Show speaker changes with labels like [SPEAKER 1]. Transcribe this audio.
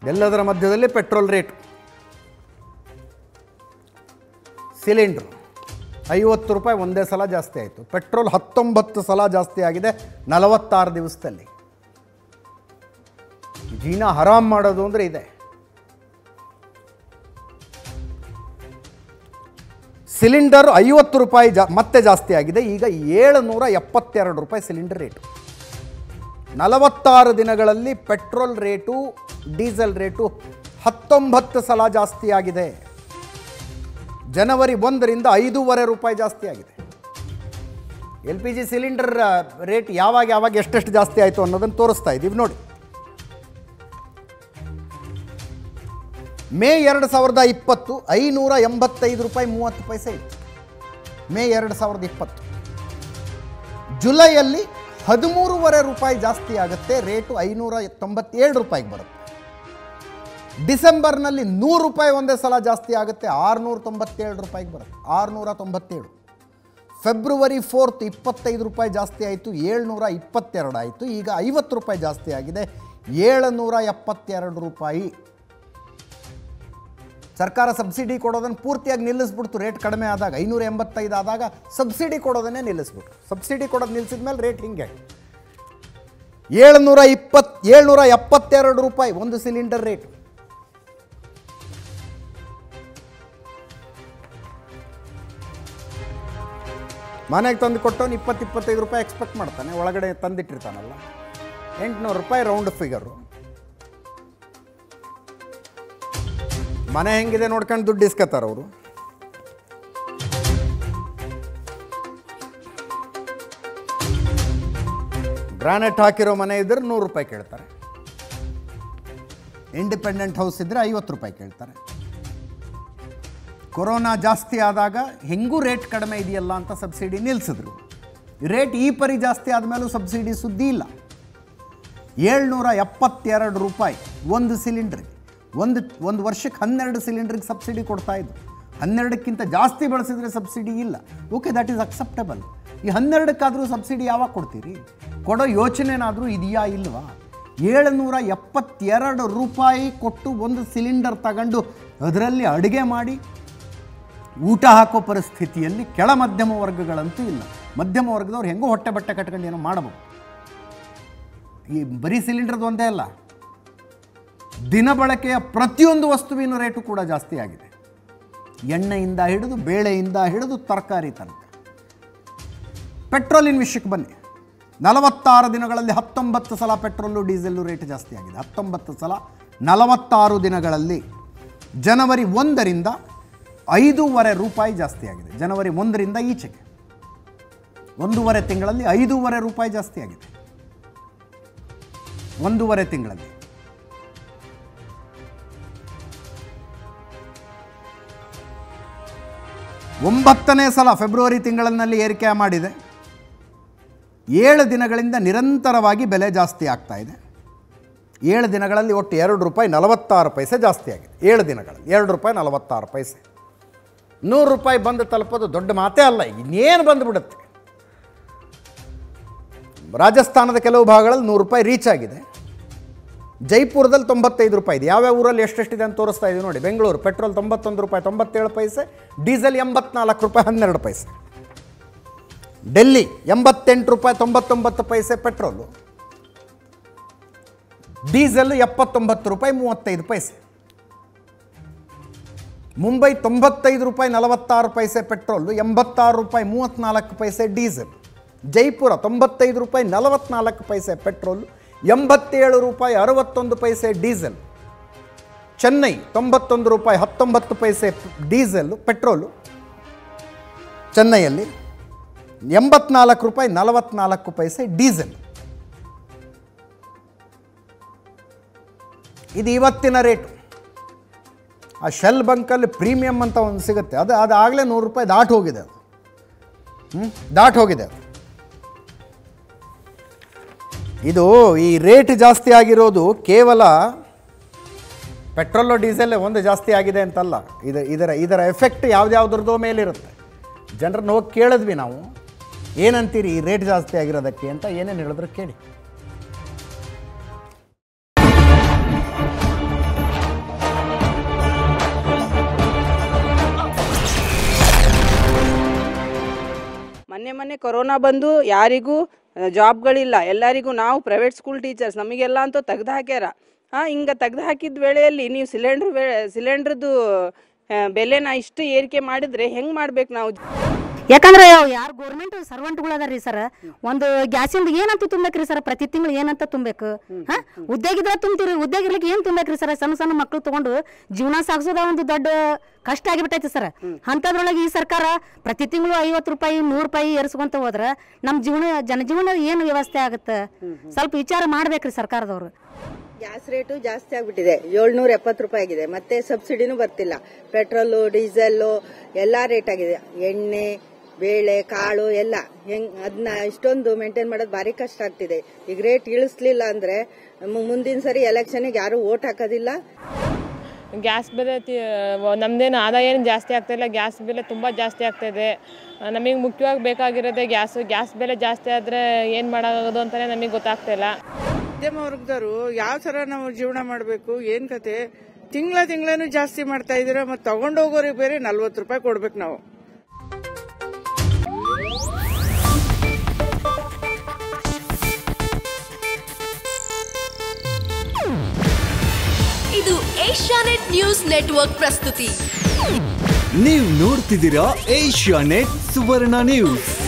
[SPEAKER 1] ಎಲ್ಲದರ ಮಧ್ಯದಲ್ಲಿ petrol rate cylinder ಐವತ್ತು ರೂಪಾಯಿ ಒಂದೇ ಸಲ ಜಾಸ್ತಿ ಆಯಿತು ಪೆಟ್ರೋಲ್ ಹತ್ತೊಂಬತ್ತು ಸಲ ಜಾಸ್ತಿ ಆಗಿದೆ ನಲವತ್ತಾರು ದಿವಸದಲ್ಲಿ ಜೀನ ಹರಾಮ್ ಮಾಡೋದು ಅಂದರೆ ಇದೆ ಸಿಲಿಂಡರ್ ಐವತ್ತು ರೂಪಾಯಿ ಜಾ ಮತ್ತೆ ಜಾಸ್ತಿ ಆಗಿದೆ ಈಗ ಏಳುನೂರ ಎಪ್ಪತ್ತೆರಡು ರೂಪಾಯಿ ಸಿಲಿಂಡರ್ ರೇಟು ನಲವತ್ತಾರು ದಿನಗಳಲ್ಲಿ ಪೆಟ್ರೋಲ್ ರೇಟು ಡೀಸೆಲ್ ರೇಟು ಹತ್ತೊಂಬತ್ತು ಸಲ ಜಾಸ್ತಿ ಆಗಿದೆ ಜನವರಿ ಒಂದರಿಂದ ಐದೂವರೆ ರೂಪಾಯಿ ಜಾಸ್ತಿ ಆಗಿದೆ L P G cylinder rate ಯಾವಾಗ ಯಾವಾಗ ಎಷ್ಟೆಷ್ಟು ಜಾಸ್ತಿ ಆಯಿತು ಅನ್ನೋದನ್ನು ತೋರಿಸ್ತಾ ಇದ್ದೀವಿ ನೋಡಿ ಮೇ ಎರಡು ಸಾವಿರದ ಇಪ್ಪತ್ತು ಐನೂರ ಎಂಬತ್ತೈದು ರೂಪಾಯಿ ಮೂವತ್ತು ಪೈಸೆ ಇತ್ತು ಮೇ ಎರಡು ಸಾವಿರದ ಇಪ್ಪತ್ತು ಜುಲೈಯಲ್ಲಿ ಹದಿಮೂರುವರೆ ರೂಪಾಯಿ ಜಾಸ್ತಿ ಆಗುತ್ತೆ ರೇಟು ಐನೂರ ತೊಂಬತ್ತೇಳು ರೂಪಾಯಿಗೆ ಬರುತ್ತೆ ಡಿಸೆಂಬರ್ನಲ್ಲಿ ನೂರು ರೂಪಾಯಿ ಒಂದೇ ಸಲ ಜಾಸ್ತಿ ಆಗುತ್ತೆ ಆರುನೂರ ತೊಂಬತ್ತೇಳು ರೂಪಾಯಿಗೆ ಬರುತ್ತೆ ಆರುನೂರ ತೊಂಬತ್ತೇಳು ಫೆಬ್ರವರಿ ಫೋರ್ತ್ ಇಪ್ಪತ್ತೈದು ರೂಪಾಯಿ ಜಾಸ್ತಿ ಆಯಿತು ಏಳ್ನೂರ ಇಪ್ಪತ್ತೆರಡು ಆಯಿತು ಈಗ ಐವತ್ತು ರೂಪಾಯಿ ಜಾಸ್ತಿ ಆಗಿದೆ ಏಳುನೂರ ಎಪ್ಪತ್ತೆರಡು ರೂಪಾಯಿ ಸರ್ಕಾರ ಸಬ್ಸಿಡಿ ಕೊಡೋದನ್ನು ಪೂರ್ತಿಯಾಗಿ ನಿಲ್ಲಿಸ್ಬಿಡ್ತು ರೇಟ್ ಕಡಿಮೆ ಆದಾಗ ಐನೂರ ಎಂಬತ್ತೈದು ಆದಾಗ ಸಬ್ಸಿಡಿ ಕೊಡೋದನ್ನೇ ನಿಲ್ಲಿಸ್ಬಿಟ್ರು ಸಬ್ಸಿಡಿ ಕೊಡೋದು ನಿಲ್ಲಿಸಿದ ಮೇಲೆ ರೇಟ್ ಹಿಂಗೆ ಏಳ್ನೂರ ಇಪ್ಪತ್ ಏಳ್ನೂರ ಎಪ್ಪತ್ತೆರಡು ರೂಪಾಯಿ ಒಂದು ಸಿಲಿಂಡರ್ ರೇಟ್ ಮನೆಗೆ ತಂದು ಕೊಟ್ಟವನು ಇಪ್ಪತ್ತು ಇಪ್ಪತ್ತೈದು ರೂಪಾಯಿ ಎಕ್ಸ್ಪೆಕ್ಟ್ ಮಾಡ್ತಾನೆ ಒಳಗಡೆ ತಂದಿಟ್ಟಿರ್ತಾನಲ್ಲ ಎಂಟುನೂರು ರೂಪಾಯಿ ರೌಂಡ್ ಫಿಗರು ಮನೆ ಹೆಂಗಿದೆ ನೋಡ್ಕೊಂಡು ದುಡ್ಡು ಇಸ್ಕೊತಾರೆ ಅವರು ಗ್ರಾನೈಟ್ ಹಾಕಿರೋ ಮನೆ ಇದ್ರೆ ನೂರು ರೂಪಾಯಿ ಕೇಳ್ತಾರೆ ಇಂಡಿಪೆಂಡೆಂಟ್ ಹೌಸ್ ಇದ್ದರೆ ಐವತ್ತು ರೂಪಾಯಿ ಕೇಳ್ತಾರೆ ಕೊರೋನಾ ಜಾಸ್ತಿ ಆದಾಗ ಹೆಂಗೂ ರೇಟ್ ಕಡಿಮೆ ಇದೆಯಲ್ಲ ಅಂತ ಸಬ್ಸಿಡಿ ನಿಲ್ಲಿಸಿದ್ರು ರೇಟ್ ಈ ಪರಿ ಜಾಸ್ತಿ ಆದಮೇಲೂ ಸಬ್ಸಿಡಿ ಸುದ್ದಿ ಇಲ್ಲ ಏಳ್ನೂರ ಎಪ್ಪತ್ತೆರಡು ರೂಪಾಯಿ ಒಂದು ಸಿಲಿಂಡ್ರಿಗೆ ಒಂದು ಒಂದು ವರ್ಷಕ್ಕೆ ಹನ್ನೆರಡು ಸಿಲಿಂಡ್ರಿಗೆ ಸಬ್ಸಿಡಿ ಕೊಡ್ತಾ ಇದ್ರು ಹನ್ನೆರಡಕ್ಕಿಂತ ಜಾಸ್ತಿ ಬಳಸಿದ್ರೆ ಸಬ್ಸಿಡಿ ಇಲ್ಲ ಓಕೆ ದಟ್ ಈಸ್ ಅಕ್ಸೆಪ್ಟಬಲ್ ಈ ಹನ್ನೆರಡಕ್ಕಾದರೂ ಸಬ್ಸಿಡಿ ಯಾವಾಗ ಕೊಡ್ತೀರಿ ಕೊಡೋ ಯೋಚನೆನಾದರೂ ಇದೆಯಾ ಇಲ್ವಾ ಏಳುನೂರ ಎಪ್ಪತ್ತೆರಡು ರೂಪಾಯಿ ಕೊಟ್ಟು ಒಂದು ಸಿಲಿಂಡರ್ ತಗೊಂಡು ಅದರಲ್ಲಿ ಅಡುಗೆ ಮಾಡಿ ಊಟ ಹಾಕೋ ಪರಿಸ್ಥಿತಿಯಲ್ಲಿ ಕೆಳ ಮಧ್ಯಮ ವರ್ಗಗಳಂತೂ ಇಲ್ಲ ಮಧ್ಯಮ ವರ್ಗದವ್ರು ಹೆಂಗೋ ಹೊಟ್ಟೆ ಬಟ್ಟೆ ಕಟ್ಕೊಂಡು ಏನೋ ಮಾಡಬಹುದು ಈ ಬರೀ ಸಿಲಿಂಡರ್ದು ಒಂದೇ ಅಲ್ಲ ದಿನ ಬಳಕೆಯ ಪ್ರತಿಯೊಂದು ವಸ್ತುವಿನ ರೇಟು ಕೂಡ ಜಾಸ್ತಿ ಆಗಿದೆ ಎಣ್ಣೆಯಿಂದ ಹಿಡಿದು ಬೇಳೆಯಿಂದ ಹಿಡಿದು ತರಕಾರಿ ತನಕ ಪೆಟ್ರೋಲಿನ ವಿಷಯಕ್ಕೆ ಬನ್ನಿ ನಲವತ್ತಾರು ದಿನಗಳಲ್ಲಿ ಹತ್ತೊಂಬತ್ತು ಸಲ ಪೆಟ್ರೋಲು ಡೀಸೆಲ್ಲು ರೇಟ್ ಜಾಸ್ತಿ ಆಗಿದೆ ಹತ್ತೊಂಬತ್ತು ಸಲ ನಲವತ್ತಾರು ದಿನಗಳಲ್ಲಿ ಜನವರಿ ಒಂದರಿಂದ ಐದೂವರೆ ರೂಪಾಯಿ ಜಾಸ್ತಿ ಆಗಿದೆ ಜನವರಿ ಒಂದರಿಂದ ಈಚೆಗೆ ಒಂದೂವರೆ ತಿಂಗಳಲ್ಲಿ ಐದೂವರೆ ರೂಪಾಯಿ ಜಾಸ್ತಿ ಆಗಿದೆ ಒಂದೂವರೆ ತಿಂಗಳಲ್ಲಿ ಒಂಬತ್ತನೇ ಸಲ ಫೆಬ್ರವರಿ ತಿಂಗಳಲ್ಲಿ ಏರಿಕೆ ಮಾಡಿದೆ ಏಳು ದಿನಗಳಿಂದ ನಿರಂತರವಾಗಿ ಬೆಲೆ ಜಾಸ್ತಿ ಆಗ್ತಾ ಇದೆ ಏಳು ದಿನಗಳಲ್ಲಿ ಒಟ್ಟು ಎರಡು ರೂಪಾಯಿ ನಲವತ್ತಾರು ಪೈಸೆ ಜಾಸ್ತಿ ಆಗಿದೆ ಏಳು ದಿನಗಳಲ್ಲಿ ಎರಡು ರೂಪಾಯಿ ನಲವತ್ತಾರು ಪೈಸೆ ನೂರು ರೂಪಾಯಿ ಬಂದು ತಲುಪೋದು ದೊಡ್ಡ ಮಾತೇ ಅಲ್ಲ ಇನ್ನೇನು ಬಂದುಬಿಡುತ್ತೆ ರಾಜಸ್ಥಾನದ ಕೆಲವು ಭಾಗಗಳಲ್ಲಿ ನೂರು ರೂಪಾಯಿ ರೀಚ್ ಆಗಿದೆ ಜೈಪುರದಲ್ಲಿ ತೊಂಬತ್ತೈದು ರೂಪಾಯಿ ಇದೆ ಯಾವ್ಯಾವ ಊರಲ್ಲಿ ಎಷ್ಟೆಷ್ಟಿದೆ ಅಂತ ತೋರಿಸ್ತಾ ಇದೀವಿ ನೋಡಿ ಬೆಂಗಳೂರು ಪೆಟ್ರೋಲ್ ತೊಂಬತ್ತೊಂದು ರೂಪಾಯಿ ತೊಂಬತ್ತೇಳು ಪೈಸೆ ಡೀಸೆಲ್ ಎಂಬತ್ನಾಲ್ಕು ರೂಪಾಯಿ ಹನ್ನೆರಡು ಪೈಸೆ ಡೆಲ್ಲಿ ಎಂಬತ್ತೆಂಟು ರೂಪಾಯಿ ತೊಂಬತ್ತೊಂಬತ್ತು ಪೈಸೆ ಪೆಟ್ರೋಲು ಡೀಸೆಲ್ ಎಪ್ಪತ್ತೊಂಬತ್ತು ರೂಪಾಯಿ ಮೂವತ್ತೈದು ಪೈಸೆ ಮುಂಬೈ ತೊಂಬತ್ತೈದು ರೂಪಾಯಿ ನಲವತ್ತಾರು ಪೈಸೆ ಪೆಟ್ರೋಲು ಎಂಬತ್ತಾರು ರೂಪಾಯಿ ಮೂವತ್ತ್ನಾಲ್ಕು ಪೈಸೆ ಡೀಸೆಲ್ ಜೈಪುರ ತೊಂಬತ್ತೈದು ರೂಪಾಯಿ ನಲವತ್ನಾಲ್ಕು ಪೈಸೆ ಪೆಟ್ರೋಲು ಎಂಬತ್ತೇಳು ರೂಪಾಯಿ ಅರವತ್ತೊಂದು ಪೈಸೆ ಡೀಸೆಲ್ ಚೆನ್ನೈ ತೊಂಬತ್ತೊಂದು ರೂಪಾಯಿ ಹತ್ತೊಂಬತ್ತು ಪೈಸೆ ಡೀಸೆಲ್ಲು ಪೆಟ್ರೋಲು ಚೆನ್ನೈಯಲ್ಲಿ ಎಂಬತ್ನಾಲ್ಕು ರೂಪಾಯಿ ನಲವತ್ನಾಲ್ಕು ಪೈಸೆ ಡೀಸೆಲ್ ಇದು ಇವತ್ತಿನ ರೇಟು ಆ ಶೆಲ್ ಬಂಕಲ್ಲಿ ಪ್ರೀಮಿಯಮ್ ಅಂತ ಒಂದು ಸಿಗುತ್ತೆ ಅದು ಅದು ಆಗಲೇ ನೂರು ರೂಪಾಯಿ ದಾಟ್ ಹೋಗಿದೆ ಅದು ಹ್ಞೂ ದಾಟ್ ಹೋಗಿದೆ ಅದು ಇದು ಈ ರೇಟ್ ಜಾಸ್ತಿ ಆಗಿರೋದು ಕೇವಲ ಪೆಟ್ರೋಲು ಡೀಸೆಲ್ ಒಂದು ಜಾಸ್ತಿ ಆಗಿದೆ ಅಂತಲ್ಲ ಇದು ಇದರ ಇದರ ಎಫೆಕ್ಟ್ ಯಾವ್ದ್ಯಾವ್ದ್ರದ್ದೋ ಮೇಲಿರುತ್ತೆ ಜನರನ್ನ ಹೋಗಿ ಕೇಳಿದ್ವಿ ನಾವು ಏನಂತೀರಿ ಈ ರೇಟ್ ಜಾಸ್ತಿ ಆಗಿರೋದಕ್ಕೆ ಅಂತ ಏನೇನು ಹೇಳಿದ್ರು ಕೇಳಿ
[SPEAKER 2] ಮೊನ್ನೆ ಮೊನ್ನೆ ಕೊರೋನಾ ಬಂದು ಯಾರಿಗೂ ಜಾಬ್ಗಳಿಲ್ಲ ಎಲ್ಲರಿಗೂ ನಾವು ಪ್ರೈವೇಟ್ ಸ್ಕೂಲ್ ಟೀಚರ್ಸ್ ನಮಗೆಲ್ಲ ಅಂತೂ ತೆಗ್ದು ಹಾಕ್ಯಾರ ಹಾಂ ಹಿಂಗೆ ತೆಗ್ದು ಹಾಕಿದ ವೇಳೆಯಲ್ಲಿ ನೀವು ಸಿಲಿಂಡ್ರ್ ವೇ ಸಿಲಿಂಡ್ರದ್ದು ಬೆಲೆನ ಇಷ್ಟು ಏರಿಕೆ ಮಾಡಿದರೆ ಹೆಂಗೆ ಮಾಡ್ಬೇಕು ನಾವು
[SPEAKER 3] ಯಾಕಂದ್ರೆ ಯಾರು ಗೋರ್ಮೆಂಟ್ ಸರ್ವೆಂಟ್ಗಳು ಅದಾರ ರೀ ಸರ್ ಒಂದು ಗ್ಯಾಸಿಂದ ಏನಂತ ತುಂಬೇಕ್ರಿ ಸರ್ ಪ್ರತಿ ತಿಂಗಳು ಏನಂತ ತುಂಬಬೇಕು ಹಾ ಉದ್ಯೋಗ ಇದ್ರೆ ತುಂಬ್ತೀರಿ ಉದ್ಯೋಗ ಇರ್ಲಿಕ್ಕೆ ಏನು ತುಂಬೇಕ್ರಿ ಸರ್ ಸಣ್ಣ ಸಣ್ಣ ಮಕ್ಳು ತಗೊಂಡು ಜೀವನ ಸಾಗಿಸೋದ ಒಂದು ದೊಡ್ಡ ಕಷ್ಟ ಆಗಿಬಿಟ್ಟೈತಿ ಸರ್ ಅಂಥದ್ರೊಳಗೆ ಈ ಸರ್ಕಾರ ಪ್ರತಿ ತಿಂಗಳು ಐವತ್ತು ರೂಪಾಯಿ ನೂರು ರೂಪಾಯಿ ಏರಿಸ್ಕೊಂತ ಹೋದ್ರೆ ನಮ್ಮ ಜೀವನ ಜನಜೀವನ ಏನು ವ್ಯವಸ್ಥೆ ಆಗುತ್ತೆ ಸ್ವಲ್ಪ ವಿಚಾರ ಮಾಡ್ಬೇಕ್ರಿ ಸರ್ಕಾರದವರು
[SPEAKER 4] ಗ್ಯಾಸ್ ರೇಟು ಜಾಸ್ತಿ ಆಗ್ಬಿಟ್ಟಿದೆ ಏಳ್ನೂರ ಎಪ್ಪತ್ತು ರೂಪಾಯಿ ಆಗಿದೆ ಮತ್ತೆ ಸಬ್ಸಿಡಿನೂ ಬರ್ತಿಲ್ಲ ಪೆಟ್ರೋಲು ಡೀಸೆಲ್ಲು ಎಲ್ಲ ರೇಟ್ ಆಗಿದೆ ಎಣ್ಣೆ ಬೇಳೆ ಕಾಳು ಎಲ್ಲ ಹೆಂಗ್ ಅದನ್ನ ಇಷ್ಟೊಂದು ಮೇಂಟೈನ್ ಮಾಡೋದು ಭಾರಿ ಕಷ್ಟ ಆಗ್ತಿದೆ ಈಗ ರೇಟ್ ಇಳಿಸ್ಲಿಲ್ಲ ಅಂದ್ರೆ ಮು- ಮುಂದಿನ ಸರಿ ಎಲೆಕ್ಷನ್ಗೆ ಯಾರು ಓಟ್ ಹಾಕೋದಿಲ್ಲ
[SPEAKER 5] ಗ್ಯಾಸ್ ಬೆಲೆ ತಿ- ವ- ನಮ್ದೇನು ಆದಾಯ ಏನು ಜಾಸ್ತಿ ಆಗ್ತಾ ಇಲ್ಲ ಗ್ಯಾಸ್ ಬೆಲೆ ತುಂಬ ಜಾಸ್ತಿ ಆಗ್ತಾ ಇದೆ ನಮಗೆ ಮುಖ್ಯವಾಗಿ ಬೇಕಾಗಿರೋದೇ ಗ್ಯಾಸು ಗ್ಯಾಸ್ ಬೆಲೆ ಜಾಸ್ತಿ ಆದರೆ ಏನು ಮಾಡೋದು ಅಂತಲೇ ನಮಗೆ ಗೊತ್ತಾಗ್ತಾ ಇಲ್ಲ
[SPEAKER 6] ಮಧ್ಯಮ ವರ್ಗದವರು ಯಾವ ತರ ನಾವು ಜೀವನ ಮಾಡಬೇಕು ಏನ್ ಕತೆ ತಿಂಗಳ ತಿಂಗಳೇನು ಜಾಸ್ತಿ ಮಾಡ್ತಾ ಇದೀರ ಮತ್ತೆ ತಗೊಂಡೋಗೋರಿಗೆ ಬೇರೆ ನಲ್ವತ್ತು ರೂಪಾಯಿ ಕೊಡ್ಬೇಕು ನಾವು
[SPEAKER 7] ಇದು ಏಷ್ಯಾನೆಟ್ ನ್ಯೂಸ್ ನೆಟ್ವರ್ಕ್ ಪ್ರಸ್ತುತಿ
[SPEAKER 8] ನೀವು ನೋಡ್ತಿದ್ದೀರಾ ಏಷ್ಯಾ ನೆಟ್ ಸುವರ್ಣ ನ್ಯೂಸ್